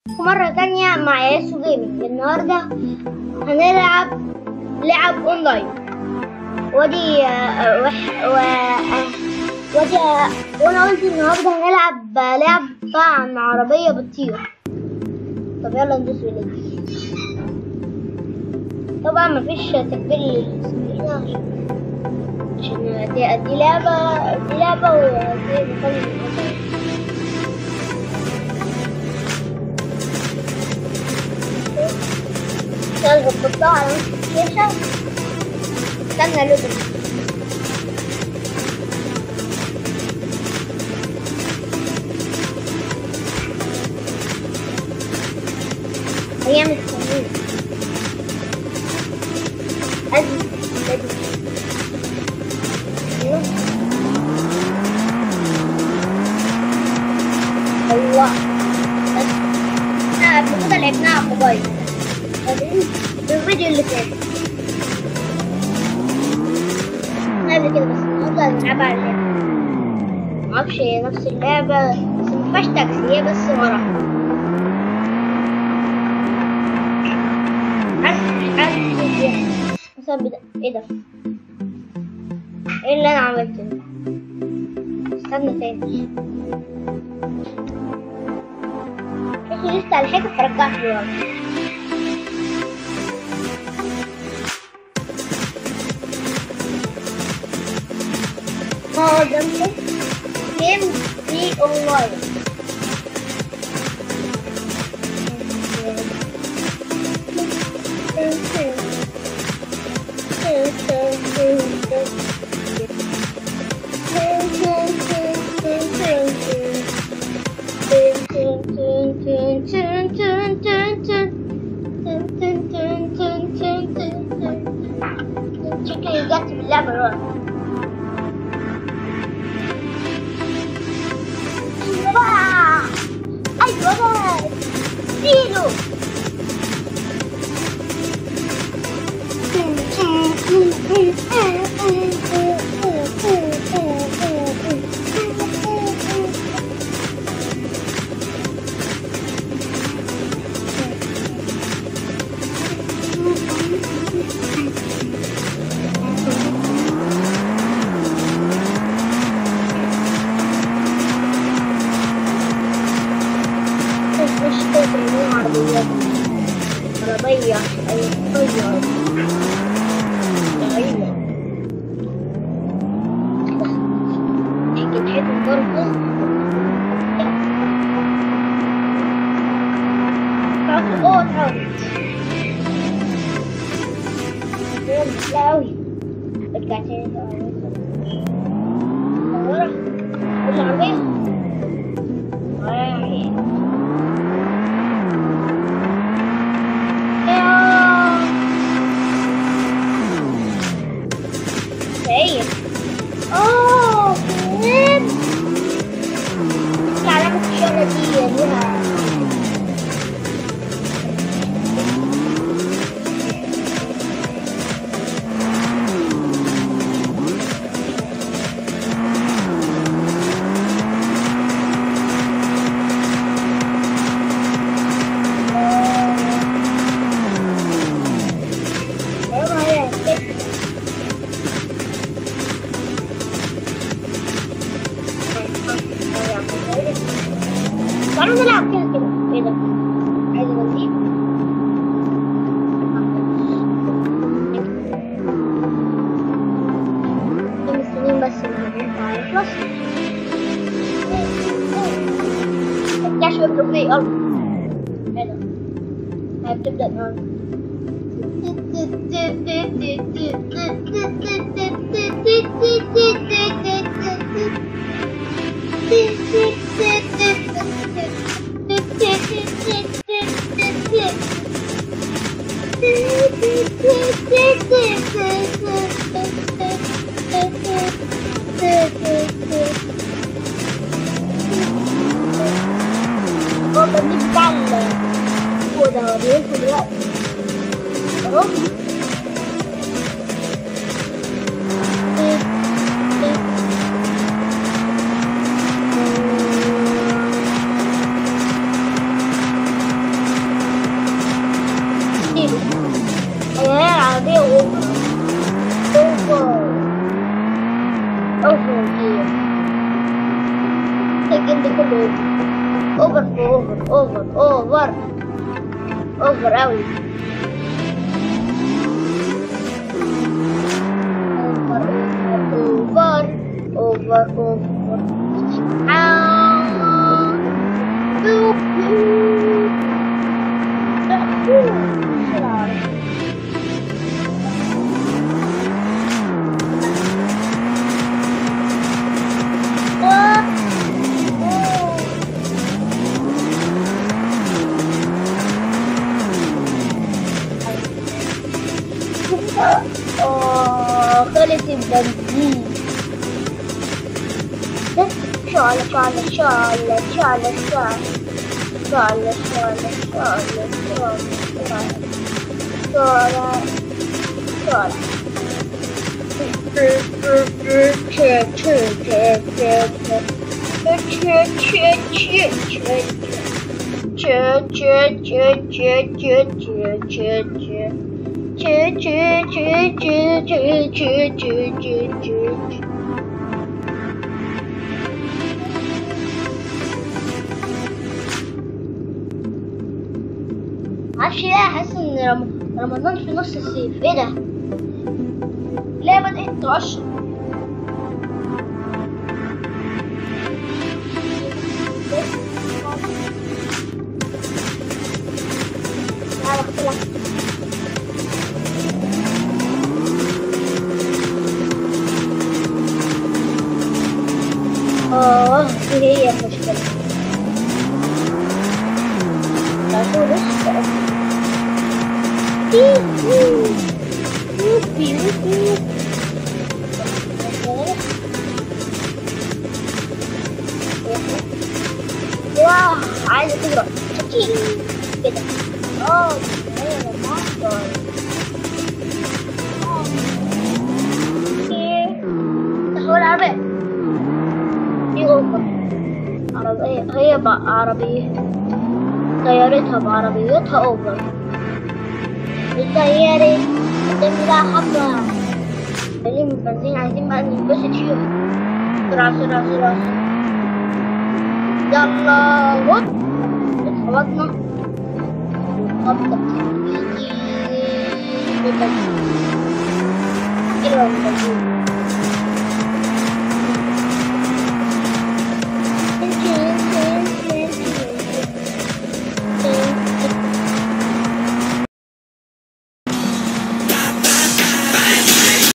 مرة تانية مع ياسو جيمنج النهاردة هنلعب لعب اونلاين ودي آه، وح... و... آه، ودي آه، وانا قلت النهاردة هنلعب لعبة عن عربية بتطير طب يلا ندوس بلاي طبعا مفيش تكبير للسكرين عشان عشان دي, دي لعبة دي لعبة ودي مقابل المقابل يلا بحطها على نص الشاشة استنى لودن هي مستنية أزل أزل أيوه. الله بس احنا قبل كده لعبناها على الموبايل فاكرين في الفيديو اللي فات احنا قبل كده بس النهارده هنلعبها على اللعبة معرفش هي نفس اللعبة بس مفيهاش تاكسي هي بس ورا عارف عارف إيه؟ مثلا بدا ايه ده ايه اللي انا عملته ده استنى تاني شكلي لسه على حاجة فرجعت لورا اه ده جيم فري اونلاين شكلي رجعت باللعبة لورا ايوه بقى ايوه بقى اديله مش تدري عربية عربية أي طيارة غريبة نحكي نحكي برضه تعرف اوه تعرف لا أوي ارجع تاني ورا العربية واحد هي اوه فهمت علامة الشارة دي ليها ايوه هي كده تعالوا نلعب كده كده ايه ده عايز اغنيه مستنيين بس الموضوع يخلص الكشف الاغنية يلا ايه ده هي بتبدأ النهارده هو ده بتاع ال- هو ده بيوصل دلوقتي اهو اوفر اوفر اوفر اوفر اوفر اوي اوفر اوفر اوفر آه. بو- بو. لا، بو. بسرعة. آه. أوه. آه خلص البنزين شعلة شعلة شعلة شعلة شعلة شعلة شعلة شعلة شعلة شعلة شعلة معرفش ليه احس ان رم- رمضان في نص الصيف ايه ده؟ ليه بدأت تقشر؟ تعالى اقتلك اه دي هي المشكلة لا شو لسه واو عايزة تضرب كده اه هي المصدر هو العربية دي أوفر عربية هي بقى عربية طيارتها بعربيتها أوفر الطيارة قدام ده حبة قايلين من البنزين عايزين بقى ننبسط فيهم بسرعة بسرعة بسرعة يلا هوب اتخبطنا خبطة بالبنزين حلوة البنزين